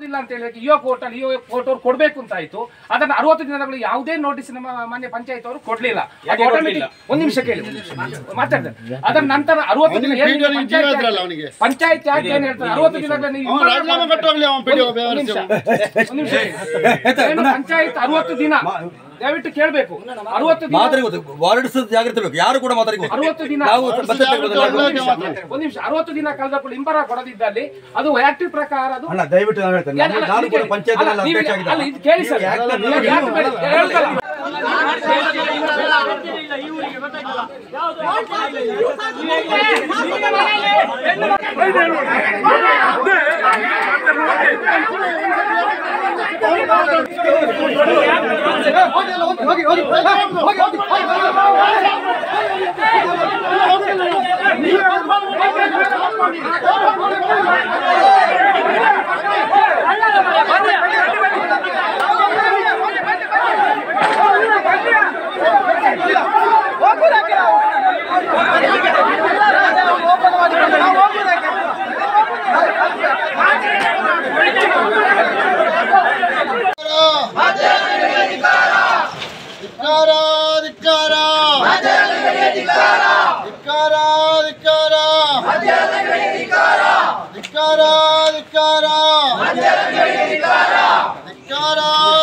ಇಲ್ಲ ಅಂತ ಹೇಳಿ ಇಒ ಕೋರ್ಟ್ ಅಲ್ಲಿ ಇಒ ಕೋರ್ಟ್ ಅವ್ರು ಕೊಡ್ಬೇಕು ಅಂತ ಆಯ್ತು ಅದನ್ನ ಅರವತ್ತು ದಿನಗಳು ಯಾವುದೇ ನೋಟಿಸ್ ನಮ್ಮ ಮಾನ್ಯ ಪಂಚಾಯತ್ ಅವರು ಕೊಡ್ಲಿಲ್ಲ ಅದು automatic- ಒಂದ್ ನಿಮಿಷ ಕೇಳಿ ಒಂದ್ ನಿಮಿಷ. ಮಾತಾಡ್ತಾರೆ ಅದರ ನಂತರ ಅರವತ್ತು ದಿನ ಅವನಿಗೆ ಏನಿದೆ PDO ಗೆ ಜೀವ ಪಂಚಾಯತ್ ಇದ್ರಲ್ಲ ಆಕ್ಟ್- ಅವನಿಗೆ. ಪಂಚಾಯತ್ ಆಕ್ಟ್ ಏನ್ ಹೇಳ್ತಾರೆ ಅರವತ್ತು ದಿನಗಳಲ್ಲಿ ನೀವು ಅವ್ನು ರಾಜೀನಾಮೆ ಕಟ್ಟೋಗ್ಲಿ ಅವ್ನು PDO ಒಂದ್ ನಿಮಿಷ. ವ್ಯವಹರಿಸಿ. ಒಂದ್ ನಿಮಿಷ ಏನು ಪಂಚಾಯತ್ ಅರವತ್ತು ದಿನ ದಯವಿಟ್ಟು ಕೇಳಬೇಕು ಅರವತ್ತು ದಿನ ಮಾತಾಡಿ ಗೊತ್ತು ವಾರ್ಡ್ಸ್ ಜಾಗ್ರತೆ ಬೇಕು ಯಾರು ಕೂಡ ಮಾತಾಡಿ ಗೊತ್ತು. ಅರವತ್ತು ದಿನ ನಾವು ವಾರ್ಡ್ಸ್ ಬದ್ಧತೆ ಜಾಗ್ರತೆ ಬದಲಾವಣೆ ಒಳ್ಳೆ ಮಾಡಿ. ಮಾತು. ಒಂದ್ ನಿಮಿಷ ಅರವತ್ತು ದಿನ ಕಳೆದ ಕೂಡ ಇಂಬರ ಕೊಡದಿದ್ದಲ್ಲಿ ಅದು ಆಕ್ಟಿವ್ ಪ್ರಕಾರ ಅದು ಅಣ್ಣ ದಯವಿಟ್ಟು ನಾನು ಹೇಳ್ತೇನೆ ನಾನು- ಅಲ್ಲ, ನಾನು ಕೂಡ ಇದಕ್ಕೆ- ಪಂಚಾಯತ್ ಅಲ್ಲ, ನೀವು- ಅಧ್ಯಕ್ಷ ಆಗಿದ್ದೆ. ಅಲ್ಲ, ಇದು ಕೇಳಿ ಸರ್. ನೀವು ಯಾಕೆ- ನೀವು ನೀವು- ಯಾಕೆ ಬೇಡ? ಹೇಳ್ತಲ್ಲ. ಧಿಕ್ಕಾರ ಧಿಕ್ಕಾರ ಧಿಕ್ಕಾರ ಧಿಕ್ಕಾರ ಧಿಕ್ಕಾರ ಧಿಕ್ಕಾರ ಧಿಕ್ಕಾರ